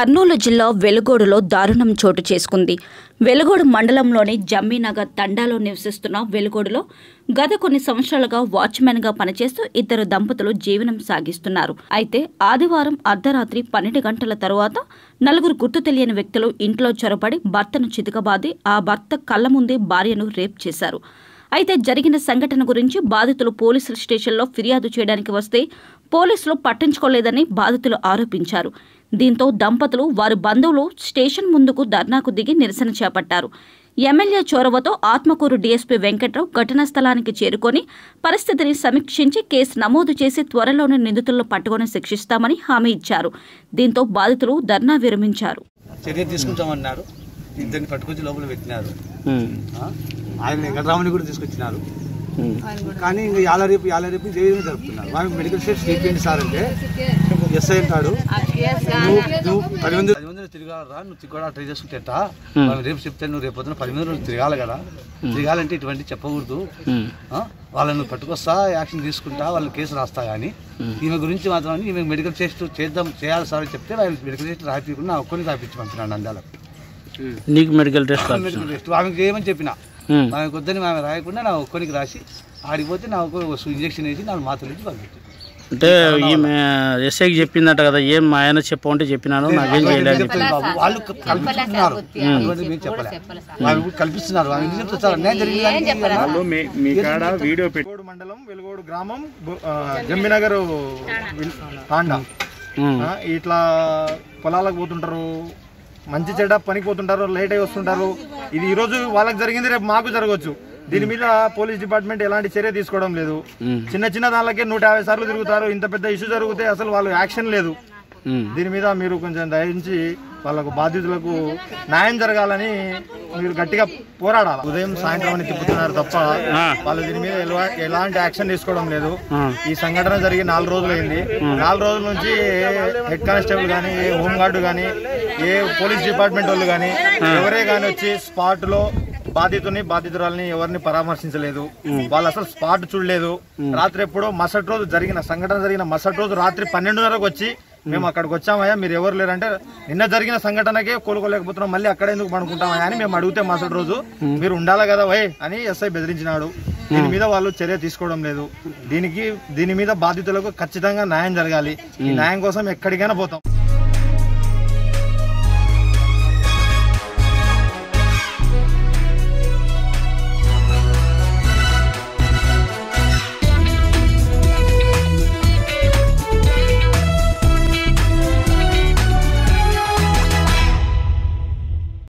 కర్నూలు జిల్లా వెలుగోడులో దారుణం చోటు చేసుకుంది వెలుగోడు మండలంలోని జమ్మీనగర్ తండాలో నివసిస్తున్న వెలుగోడులో గత కొన్ని సంవత్సరాలుగా వాచ్మెన్గా పనిచేస్తూ ఇద్దరు దంపతులు జీవనం సాగిస్తున్నారు అయితే ఆదివారం అర్ధరాత్రి పన్నెండు గంటల తరువాత నలుగురు గుర్తు తెలియని వ్యక్తులు ఇంట్లో చొరబడి భర్తను చితకబాది ఆ భర్త కళ్ళ ముందే భార్యను రేప్ చేశారు అయితే జరిగిన సంఘటన గురించి బాధితులు పోలీసుల స్టేషన్లో ఫిర్యాదు చేయడానికి వస్తే పోలీసులు పట్టించుకోలేదని బాధితులు ఆరోపించారు దీంతో దంపతులు వారి బంధువులు స్టేషన్ ముందుకు ధర్నాకు దిగి నిరసన చేపట్టారు ఎమ్మెల్యే చొరవతో ఆత్మకూరు డీఎస్పీ వెంకట్రావు ఘటనా స్థలానికి చేరుకొని పరిస్థితిని సమీక్షించి కేసు నమోదు చేసి త్వరలోనే నిందితులను పట్టుకొని శిక్షిస్తామని హామీ ఇచ్చారు దీంతో బాధితులు ధర్నా విరమించారు చర్య తీసుకుంటామన్నారు ఇద్దరిని పట్టుకొచ్చి లోపల పెట్టినారు ఆ? ఆయన వెంకటరామని కూడా తీసుకొచ్చినారు కానీ ఇంకా యాల రేపు యాల రేపు ఇదే విధంగా జరుపుతున్నారు వాళ్ళకి మెడికల్ స్టేట్ ట్రీట్మెంట్ సార్ అంటే ఎస్ఐ అంటాడు నువ్వు నువ్వు పది మంది పది మంది తిరగాలరా నువ్వు తిరగడా ట్రై చేసుకుంటే ఎట్టా? వాళ్ళు రేపు చెప్తే నువ్వు రేపు పొద్దున పది మంది నువ్వు తిరగాలి కదా తిరగాలంటే ఇటువంటి చెప్పకూడదు ఆ? వాళ్ళని పట్టుకొస్తా యాక్షన్ తీసుకుంటా వాళ్ళని కేసు రాస్తా కానీ ఈమె గురించి మాత్రం ఈమె మెడికల్ టెస్ట్ చేద్దాం చేయాలి సార్ అని చెప్తే వాళ్ళు మెడికల్ టెస్ట్ రాయించకుండా ఒక్కరిని రాయించి పంపినాడు నంద్యాలకు నీకు మెడికల్ టెస్ట్ మెడికల్ టెస్ట్ ఆమెకు చేయమని చెప్పిన ఆమెకు వద్దని ఆమె రాయకుండా నా ఒక్కరికి రాసి ఆడిపోతే నా ఒక్క ఇంజక్షన్ వేసి నాకు మాత్రలు ఇచ్చి పంపించాను అంటే ఈమె ఎస్ఐకి చెప్పిందట కదా ఏం మా ఆయన చెప్పమంటే చెప్పినాను నాకేం చేయలేదు చెప్తుంది బాబు. వాళ్ళు క- కల్పిస్తున్నారు అటువంటి మేము చెప్పలే వాళ్ళు కల్పిస్తున్నారు వాళ్ళు ఎందుకు చెప్తారు సార్ అన్యాయం జరిగింది వెలుగోడు మండలం వెలుగోడు గ్రామం గు- ఆ, జమ్మినగర్ విల్- తాండా ఆ, ఇట్లా పొలాలకు పోతుంటారు మంచి చెడ్డ పనికి పోతుంటారు లేట్ అయి వస్తుంటారు ఇది ఈ రోజు వాళ్ళకి జరిగింది రేపు మాకు జరగవచ్చు దీని మీద పోలీస్ డిపార్ట్మెంట్ ఎలాంటి చర్య తీసుకోవడం లేదు చిన్న చిన్న దానికే నూట యాభై సార్లు తిరుగుతారు ఇంత పెద్ద ఇష్యూ జరిగితే అసలు వాళ్ళు యాక్షన్ లేదు దీని మీద మీరు కొంచెం దయించి వాళ్ళకు బాధితులకు న్యాయం జరగాలని మీరు గట్టిగా పోరాడాలి ఉదయం సాయంత్రం అని తిప్పుతున్నారు తప్ప వాళ్ళు దీని మీద ఎలా- ఎలాంటి యాక్షన్ తీసుకోవడం లేదు ఈ సంఘటన జరిగి నాలుగు రోజులు అయింది నాలుగు రోజుల నుంచి హెడ్ కానిస్టేబుల్ కానీ ఏ హోమ్ గార్డు కానీ ఏ పోలీస్ డిపార్ట్మెంట్ వాళ్ళు కానీ ఎవరే కానీ వచ్చి స్పాట్ లో బాధితుని బాధితురాలని ఎవరిని పరామర్శించలేదు వాళ్ళు అసలు స్పాట్ చూడలేదు రాత్రి ఎప్పుడో మసటి రోజు జరిగిన సంఘటన జరిగిన మసటి రోజు రాత్రి పన్నెండున్నరకు వచ్చి మేము అక్కడికి వచ్చామయ్యా మీరు ఎవరు లేరంటే నిన్న జరిగిన సంఘటనకే కోలుకోలేకపోతున్నాం మళ్ళీ అక్కడ ఎందుకు పడుకుంటామయ్యా అని మేము అడిగితే మసటి రోజు మీరు ఉండాలి కదా వై అని ఎస్ఐ బెదిరించినాడు దీని మీద వాళ్ళు చర్య తీసుకోవడం లేదు దీనికి దీని మీద బాధితులకు ఖచ్చితంగా న్యాయం జరగాలి ఈ న్యాయం కోసం ఎక్కడికైనా పోతాం